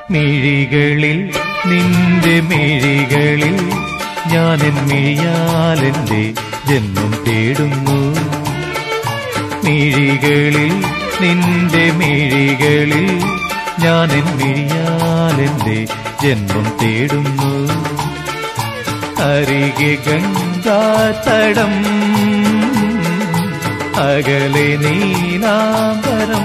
മിഴികളിൽ നിന്റെ മിഴികളിൽ ഞാൻ എൻ മിഴിയാലെന്റെ ജന്മം തേടുന്നു മിഴികളിൽ നിന്റെ മിഴികളിൽ ഞാൻ എൻ മിഴിയാലെന്റെ ജന്മം തേടുന്നു അരികെ ഗംഗാതടം അകലെ നീലാംബരം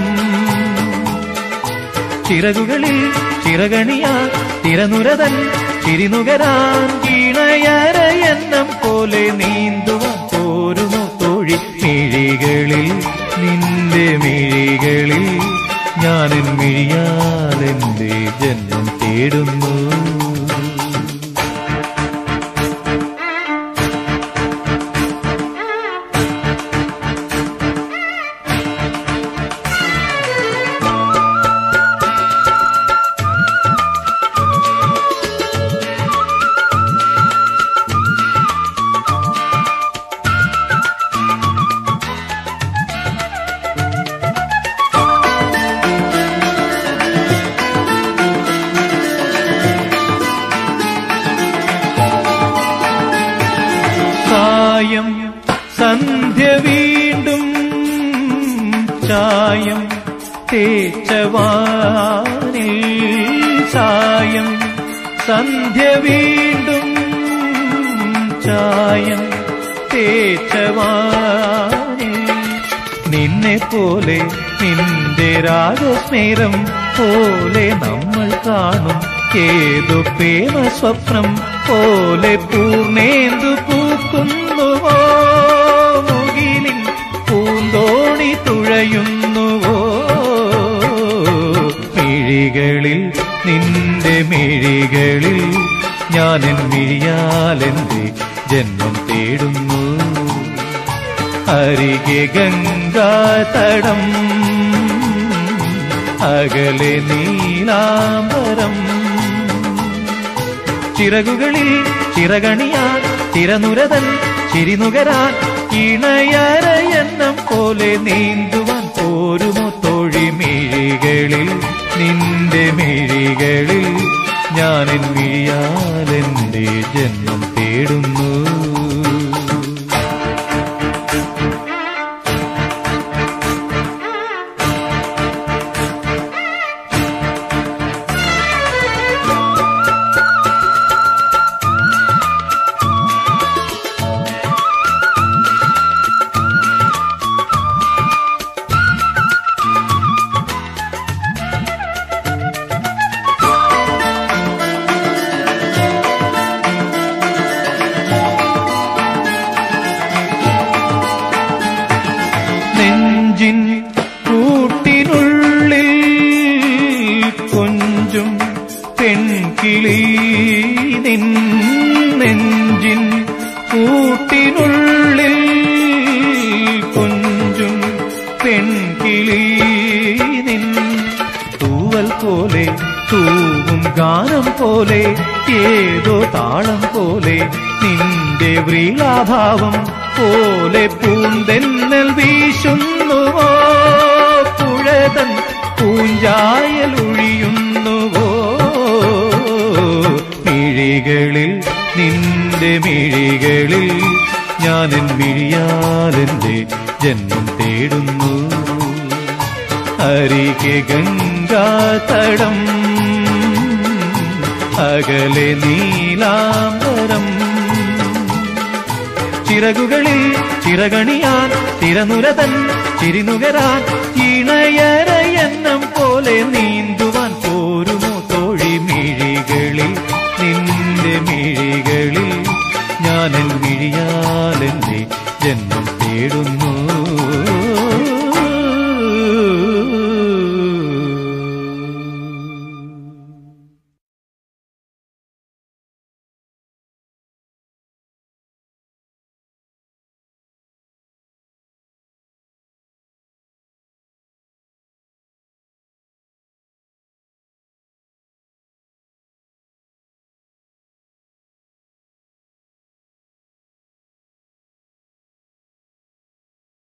ചിറകുകളിൽ ചിറകണിയാ തിരനുരതൻ ചിരിനുകരാൻ കീണയരയെണ്ണം പോലെ നീന്തുവാൻ പോരുമോ തോഴി മിഴികളിൽ നിന്റെ മിഴികളിൽ ഞാനെൻ മിഴിയാലെന്റെ ജന്മം തേടുന്നു സായം സന്ധ്യ വീണ്ടും ചായം തേച്ചവാനിൽ സായം സന്ധ്യ വീണ്ടും ചായം തേച്ചവാനിൽ നിന്നെ പോലെ നിന്റെ രാഗസ്മേരം പോലെ നമ്മൾ കാണും ഏതു പ്രേമ സ്വപ്നം പോലെ പൂർണേന്തു പൂക്കുന്നുവോ മുകിലിൻ പൂന്തോണി തുഴയുന്നുവോ മിഴികളിൽ നിന്റെ മിഴികളിൽ ഞാൻ എൻ മിഴിയാലെന്റെ ജന്മം തേടുന്നു അരികെ ഗംഗാതടം അകലെ നീലാംബരം ചിറകുകളിൽ ചിറകണിയാൻ തിരനുരതൻ ചിരിനുകരാൻ ഇണയരയെണ്ണം പോലെ നീന്തുവാൻ പോരുമോ തോഴി മിഴികളിൽ നിന്റെ മിഴികളിൽ ഞാനെൻ മിഴിയാലെന്റെ ജന്മം തേടുന്നു നെഞ്ചിൻ കൂട്ടിനുള്ളിൽ കൊഞ്ചും പെൺകിളി നിൻ നെഞ്ചിൻ കൂട്ടിനുള്ളിൽ കൊഞ്ചും പെൺകിളി നിൻ തൂവൽ പോലെ തൂവും ഗാനം പോലെ ഏതോ താളം പോലെ നിന്റെ വ്രീളാഭാവം പോലെ പൂന്തെന്നൽ വീശുന്നുവോ പുഴതൻ പൂഞ്ചായൽ ഒഴിയുന്നുവോ മിഴികളിൽ നിന്റെ മിഴികളിൽ ഞാനെൻ മിഴിയാലെന്റെ ജന്മം തേടുന്നു അരികെ ഗംഗാതടം അകലെ നീലാംബരം ചിറകുകളിൽ ചിറകണിയാൻ തിരനുരതൻ ചിരിനുകരാൻ ഇണയരയെണ്ണം പോലെ നീന്തുവാൻ പോരുമോ തോഴി മിഴികളിൽ നിന്റെ മിഴികളിൽ ഞാനെൻ മിഴിയാലെന്റെ ജന്മം തേടുന്നു